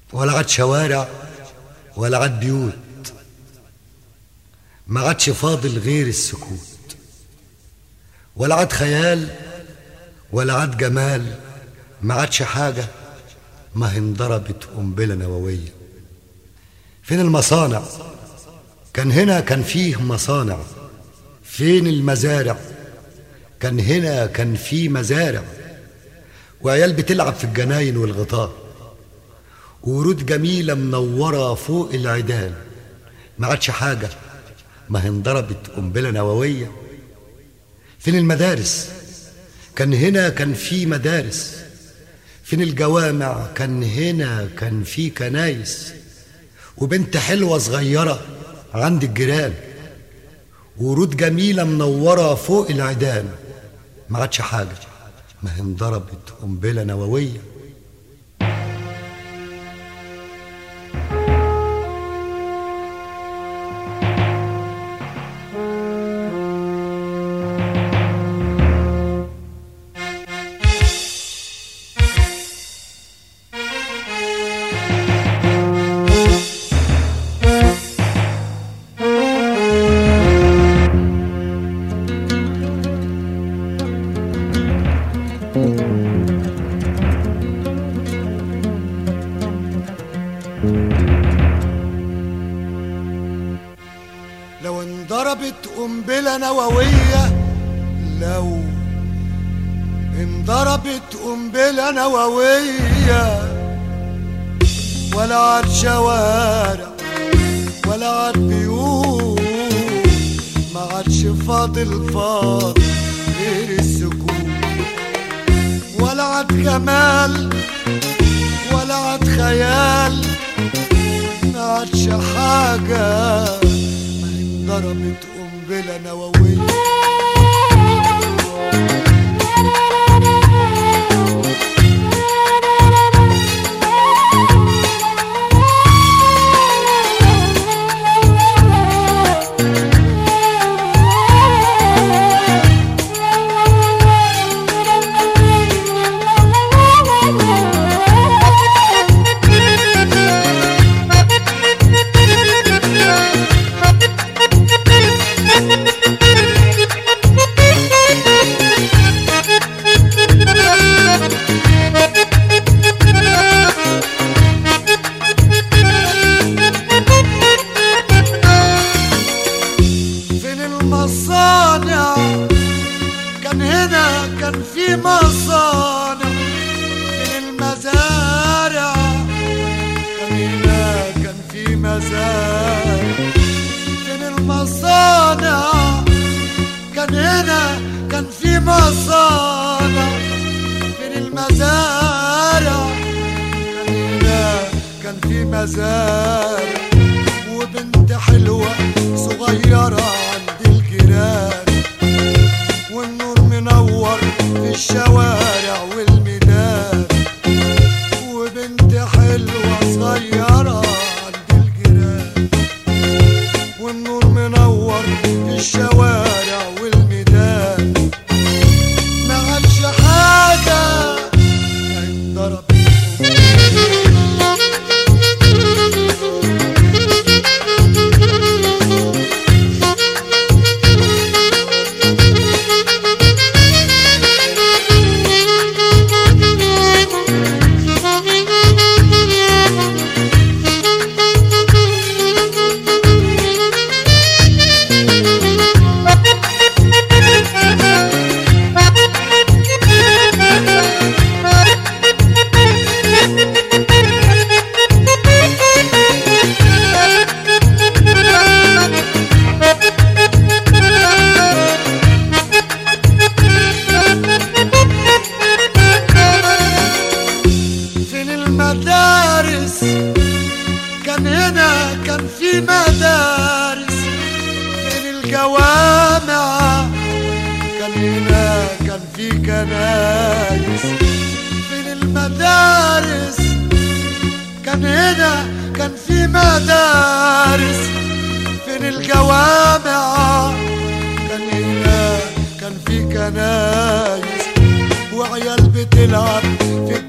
ولا عاد شوارع ولا عاد بيوت ما عادش فاضل غير السكوت ولا عاد خيال ولا عاد جمال ما عادش حاجة ما هي انضربت قنبلة نووية فين المصانع كان هنا كان فيه مصانع فين المزارع كان هنا كان فيه مزارع وعيال بتلعب في الجناين والغطاء ورود جميلة منورة فوق العيدان ما عادش حاجة ما هي انضربت قنبلة نووية فين المدارس كان هنا كان في مدارس فين الجوامع كان هنا كان في كنايس وبنت حلوة صغيرة عند الجيران ورود جميلة منورة فوق العيدان ما عادش حاجة ما هي انضربت قنبلة نووية لو انضربت قنبلة نووية لو انضربت قنبلة نووية ولا عاد شوارع ولا عاد بيوت ما عادش فاضل فاضل غير السكوت ولا عاد جمال ولا عاد خيال ما عادش حاجة ما انضربت قنبلة نووية فين المصانع كان هنا كان في مصانع فين المزارع كان هنا كان في مزارع فين المصانع كان هنا كان في مصانع فين المزارع كان هنا كان في مزارع وبنت حلوة صغيرة عند الجيران والنور منور في الشوارع والميدان وبنت حلوة صغيرة عند الجيران والنور منور في الشوارع والميدان ما عادش حاجة انضرب فين المدارس كان هنا كان في مدارس فين الجوامع كان هنا كان في كنايس فين المدارس كان هنا كان في مدارس فين الجوامع كان هنا كان في كنايس وعيال بتلعب في